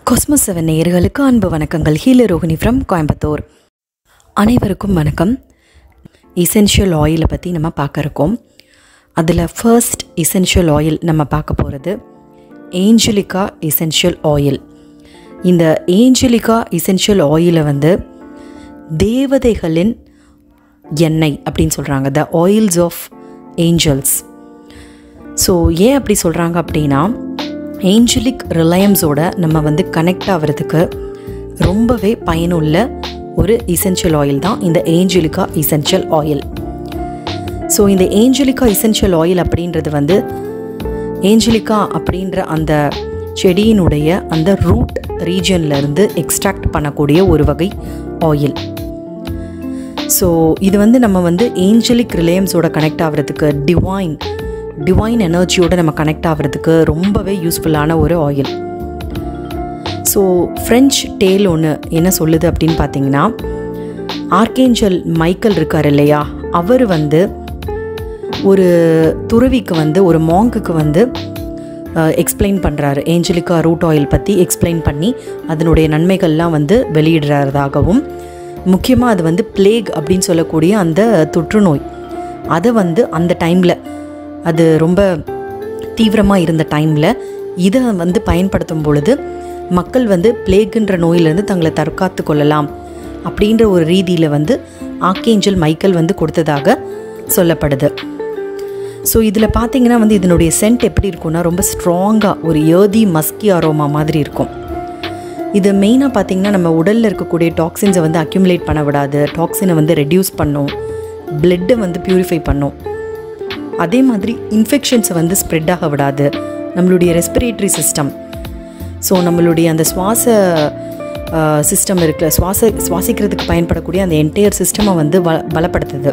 Cosmos seven நேயர்களுக்கு அன்பு வணக்கங்கள் ஹீலர் ரோஹினி ஃப்ரம் கோயம்புத்தூர் அனைவருக்கும் வணக்கம் இசென்ஷியல் ஆயிலை பற்றி நம்ம பார்க்க இருக்கோம் அதில் ஃபர்ஸ்ட் இசென்ஷியல் ஆயில் நம்ம பார்க்க போகிறது ஏஞ்சலிகா இசென்ஷியல் ஆயில் இந்த ஏஞ்சலிகா இசென்ஷியல் ஆயிலை வந்து தேவதைகளின் எண்ணெய் அப்படின்னு சொல்கிறாங்க the oils of angels so ஏன் அப்படி சொல்கிறாங்க அப்படின்னா ஏஞ்சலிக் ரிலையன்ஸோட நம்ம வந்து கனெக்ட் ஆகிறதுக்கு ரொம்பவே பயனுள்ள ஒரு இசென்ஷியல் ஆயில் தான் இந்த ஏஞ்சலிகா இசென்ஷியல் ஆயில் ஸோ இந்த ஏஞ்சலிகா இசென்ஷியல் ஆயில் அப்படின்றது வந்து ஏஞ்சலிகா அப்படின்ற அந்த செடியினுடைய அந்த ரூட் ரீஜன்லேருந்து எக்ஸ்ட்ராக்ட் பண்ணக்கூடிய ஒரு வகை ஆயில் ஸோ இது வந்து நம்ம வந்து ஏஞ்சலிக் ரிலேயம்ஸோட கனெக்ட் ஆகிறதுக்கு டிவைன் டிவைன் எனர்ஜியோட நம்ம கனெக்ட் ஆகிறதுக்கு ரொம்பவே யூஸ்ஃபுல்லான ஒரு ஆயில் ஸோ ஃப்ரெஞ்ச் டேல் ஒன்று என்ன சொல்லுது அப்படின்னு பார்த்தீங்கன்னா ஆர்கேஞ்சல் மைக்கேல் இருக்கார் இல்லையா அவர் வந்து ஒரு துறவிக்கு வந்து ஒரு மாங்குக்கு வந்து எக்ஸ்பிளைன் பண்ணுறாரு ஏஞ்சலிக்கா ரூட் ஆயில் பற்றி எக்ஸ்பிளைன் பண்ணி அதனுடைய நன்மைகள்லாம் வந்து வெளியிடுறதாகவும் முக்கியமாக அது வந்து பிளேக் அப்படின்னு சொல்லக்கூடிய அந்த தொற்றுநோய் அதை வந்து அந்த டைமில் அது ரொம்ப தீவிரமாக இருந்த டைமில் இதை வந்து பயன்படுத்தும் பொழுது மக்கள் வந்து பிளேக்குன்ற நோயிலேருந்து தங்களை தற்காத்து கொள்ளலாம் அப்படின்ற ஒரு ரீதியில் வந்து ஆக்கேஞ்சல் மைக்கேல் வந்து கொடுத்ததாக சொல்லப்படுது ஸோ இதில் பார்த்தீங்கன்னா வந்து இதனுடைய சென்ட் எப்படி இருக்கும்னா ரொம்ப ஸ்ட்ராங்காக ஒரு ஏதி மஸ்கி அரோமா மாதிரி இருக்கும் இது மெயினாக பார்த்தீங்கன்னா நம்ம உடலில் இருக்கக்கூடிய டாக்ஸின்ஸை வந்து அக்யூமுலேட் பண்ண விடாது டாக்ஸினை வந்து ரெடியூஸ் பண்ணும் பிளட்டை வந்து ப்யூரிஃபை பண்ணும் அதே மாதிரி இன்ஃபெக்ஷன்ஸை வந்து ஸ்ப்ரெட் ஆக விடாது நம்மளுடைய ரெஸ்பிரேட்டரி சிஸ்டம் ஸோ நம்மளுடைய அந்த சுவாச சிஸ்டம் இருக்கிற சுவாச சுவாசிக்கிறதுக்கு பயன்படக்கூடிய அந்த என்டையர் சிஸ்டமை வந்து ப பலப்படுத்துது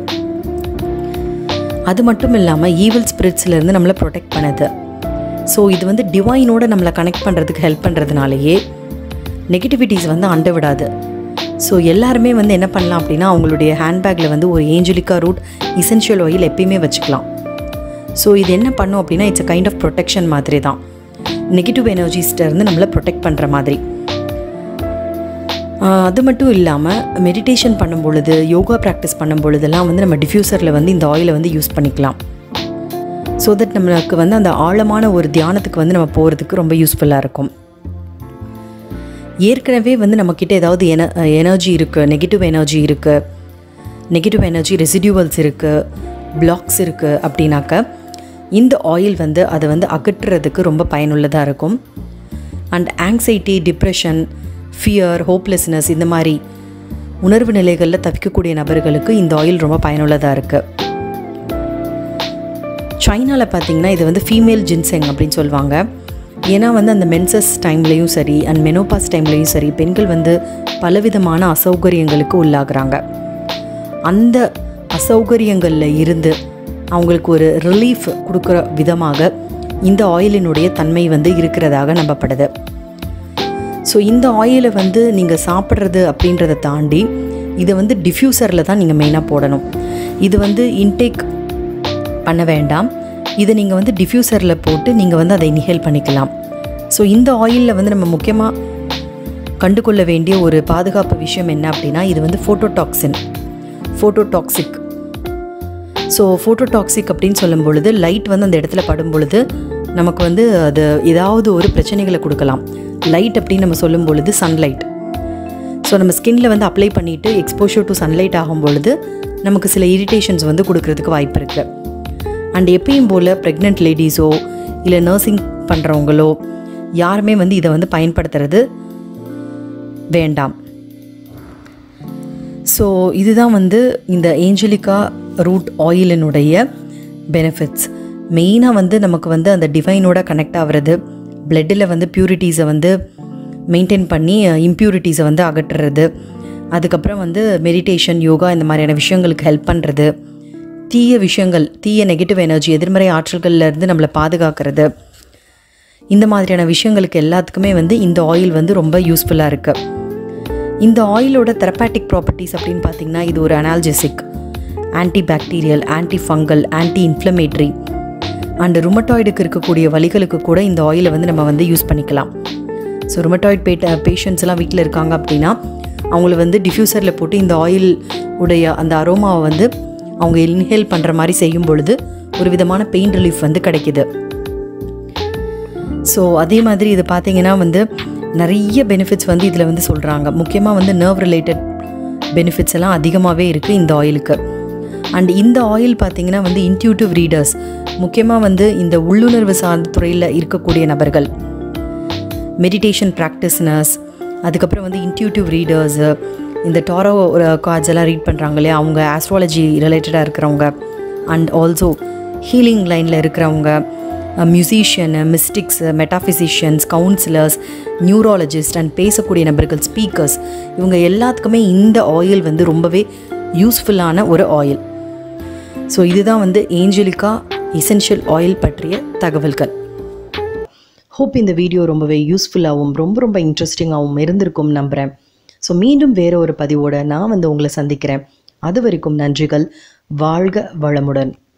அது மட்டும் இல்லாமல் ஈவில் ஸ்பிரிட்ஸ்லேருந்து நம்மளை ப்ரொடெக்ட் பண்ணுது ஸோ இது வந்து டிவைனோட நம்மளை கனெக்ட் பண்ணுறதுக்கு ஹெல்ப் பண்ணுறதுனாலேயே நெகட்டிவிட்டிஸ் வந்து அண்ட விடாது ஸோ எல்லாருமே வந்து என்ன பண்ணலாம் அப்படின்னா அவங்களுடைய ஹேண்ட்பேக்கில் வந்து ஒரு ஏஞ்சலிக்கா ரூட் இசென்ஷியல் ஆயில் எப்பயுமே வச்சுக்கலாம் ஸோ இது என்ன பண்ணும் அப்படின்னா it's a kind of protection மாதிரி தான் நெகட்டிவ் எனர்ஜிஸ்டேருந்து நம்மளை ப்ரொடெக்ட் பண்ணுற மாதிரி அது மட்டும் இல்லாமல் மெடிடேஷன் பண்ணும் பொழுது யோகா ப்ராக்டிஸ் பண்ணும் பொழுதெல்லாம் வந்து நம்ம டிஃப்யூசரில் வந்து இந்த ஆயிலை வந்து யூஸ் பண்ணிக்கலாம் ஸோ தட் நம்மளுக்கு வந்து அந்த ஆழமான ஒரு தியானத்துக்கு வந்து நம்ம போகிறதுக்கு ரொம்ப யூஸ்ஃபுல்லாக இருக்கும் ஏற்கனவே வந்து நம்மக்கிட்ட ஏதாவது என எனர்ஜி இருக்குது நெகட்டிவ் எனர்ஜி இருக்குது நெகட்டிவ் எனர்ஜி ரெசிடியூவல்ஸ் இருக்குது பிளாக்ஸ் இருக்குது அப்படின்னாக்க இந்த ஆயில் வந்து அதை வந்து அகற்றுறதுக்கு ரொம்ப பயனுள்ளதாக இருக்கும் and anxiety depression fear hopelessness இந்த மாதிரி உணர்வு நிலைகளில் தவிக்கக்கூடிய நபர்களுக்கு இந்த ஆயில் ரொம்ப பயனுள்ளதாக இருக்குது சைனாவில் பார்த்தீங்கன்னா இது வந்து ஃபீமேல் ஜின்செங் அப்படின்னு சொல்லுவாங்க ஏன்னா வந்து அந்த மென்சஸ் டைம்லேயும் சரி அண்ட் மெனோபாஸ் டைம்லேயும் சரி பெண்கள் வந்து பலவிதமான அசௌகரியங்களுக்கு உள்ளாகிறாங்க அந்த அசௌகரியங்களில் இருந்து அவங்களுக்கு ஒரு ரிலீஃப் கொடுக்குற விதமாக இந்த ஆயிலினுடைய தன்மை வந்து இருக்கிறதாக நம்பப்படுது ஸோ இந்த ஆயிலை வந்து நீங்கள் சாப்பிட்றது அப்படின்றத தாண்டி இதை வந்து டிஃப்யூசரில் தான் நீங்கள் மெயினாக போடணும் இது வந்து இன்டேக் பண்ண வேண்டாம் இதை நீங்கள் வந்து டிஃப்யூசரில் போட்டு நீங்கள் வந்து அதை இன்ஹேல் பண்ணிக்கலாம் ஸோ இந்த ஆயிலில் வந்து நம்ம முக்கியமாக கண்டுகொள்ள வேண்டிய ஒரு பாதுகாப்பு விஷயம் என்ன அப்படின்னா இது வந்து ஃபோட்டோடாக்சின் ஃபோட்டோடாக்சிக் ஸோ ஃபோட்டோடாக்சிக் அப்படின்னு சொல்லும் பொழுது லைட் வந்து அந்த இடத்துல படும் பொழுது நமக்கு வந்து அது ஏதாவது ஒரு பிரச்சனைகளை கொடுக்கலாம் லைட் அப்படின்னு நம்ம சொல்லும் பொழுது சன்லைட் ஸோ நம்ம ஸ்கின்ல வந்து அப்ளை பண்ணிவிட்டு எக்ஸ்போஷர் டு சன்லைட் ஆகும் பொழுது நமக்கு சில இரிட்டேஷன்ஸ் வந்து கொடுக்கறதுக்கு வாய்ப்பு இருக்குது அண்ட் எப்பயும் போல் ப்ரெக்னென்ட் லேடிஸோ இல்லை நர்சிங் பண்ணுறவங்களோ யாருமே வந்து இதை வந்து பயன்படுத்துறது வேண்டாம் ஸோ இதுதான் வந்து இந்த ஏஞ்சலிக்கா ரூட் ஆயிலினுடைய பெனிஃபிட்ஸ் மெயினாக வந்து நமக்கு வந்து அந்த டிவைனோட கனெக்ட் ஆகிறது பிளட்டில் வந்து பியூரிட்டிஸை வந்து மெயின்டைன் பண்ணி இம்ப்யூரிட்டிஸை வந்து அகற்றுறது அதுக்கப்புறம் வந்து மெடிடேஷன் யோகா இந்த மாதிரியான விஷயங்களுக்கு ஹெல்ப் பண்ணுறது தீய விஷயங்கள் தீய நெகட்டிவ் எனர்ஜி எதிர்மறை ஆற்றல்கள்லேருந்து நம்மளை பாதுகாக்கிறது இந்த மாதிரியான விஷயங்களுக்கு எல்லாத்துக்குமே வந்து இந்த ஆயில் வந்து ரொம்ப யூஸ்ஃபுல்லாக இருக்குது இந்த ஆயிலோட தெரப்பாட்டிக் ப்ராப்பர்ட்டிஸ் அப்படின்னு பார்த்தீங்கன்னா இது ஒரு analgesic antibacterial antifungal anti inflammatory and ருமட்டாய்டுக்கு இருக்கக்கூடிய வலிகளுக்கு கூட இந்த ஆயிலை வந்து நம்ம வந்து யூஸ் பண்ணிக்கலாம் ஸோ ருமட்டாய்ட் பேட்ட பேஷண்ட்ஸ் எல்லாம் வீட்டில் இருக்காங்க அப்படின்னா அவங்கள வந்து டிஃப்யூசரில் போட்டு இந்த ஆயில் உடைய அந்த அரோமாவை வந்து அவங்க இன்ஹேல் பண்ணுற மாதிரி செய்யும் பொழுது ஒரு விதமான பெயின் ரிலீஃப் வந்து கிடைக்குது ஸோ அதே மாதிரி இது பார்த்தீங்கன்னா வந்து நிறைய பெனிஃபிட்ஸ் வந்து இதில் வந்து சொல்கிறாங்க முக்கியமாக வந்து நர்வ் ரிலேட்டட் பெனிஃபிட்ஸ் எல்லாம் அதிகமாகவே இருக்குது இந்த ஆயிலுக்கு அண்ட் இந்த ஆயில் பார்த்தீங்கன்னா வந்து இன்ட்யூட்டிவ் ரீடர்ஸ் முக்கியமாக வந்து இந்த உள்ளுணர்வு சார்ந்த துறையில் இருக்கக்கூடிய நபர்கள் மெடிடேஷன் ப்ராக்டிஸ்னர்ஸ் அதுக்கப்புறம் வந்து இன்ட்யூட்டிவ் ரீடர்ஸு இந்த டாரோ கார்ட்ஸ் எல்லாம் ரீட் பண்ணுறாங்க இல்லையா அவங்க ஆஸ்ட்ராலஜி ரிலேட்டடாக இருக்கிறவங்க அண்ட் ஆல்சோ ஹீலிங் லைனில் இருக்கிறவங்க musician mystics metaphysicians counsellors neurologist and பேசக்கூடிய நபர்கள் ஸ்பீக்கர்ஸ் இவங்க எல்லாத்துக்குமே இந்த ஆயில் வந்து ரொம்பவே யூஸ்ஃபுல்லான ஒரு ஆயில் ஸோ இதுதான் வந்து ஏஞ்சலிக்கா இசென்ஷியல் ஆயில் பற்றிய தகவல்கள் ஹோப் இந்த வீடியோ ரொம்பவே யூஸ்ஃபுல்லாகவும் ரொம்ப ரொம்ப இன்ட்ரெஸ்டிங்காகவும் இருந்திருக்கும் நம்புகிறேன் ஸோ மீண்டும் வேற ஒரு பதிவோட நான் வந்து உங்களை சந்திக்கிறேன் அது வரைக்கும் நன்றிகள் வாழ்க வளமுடன்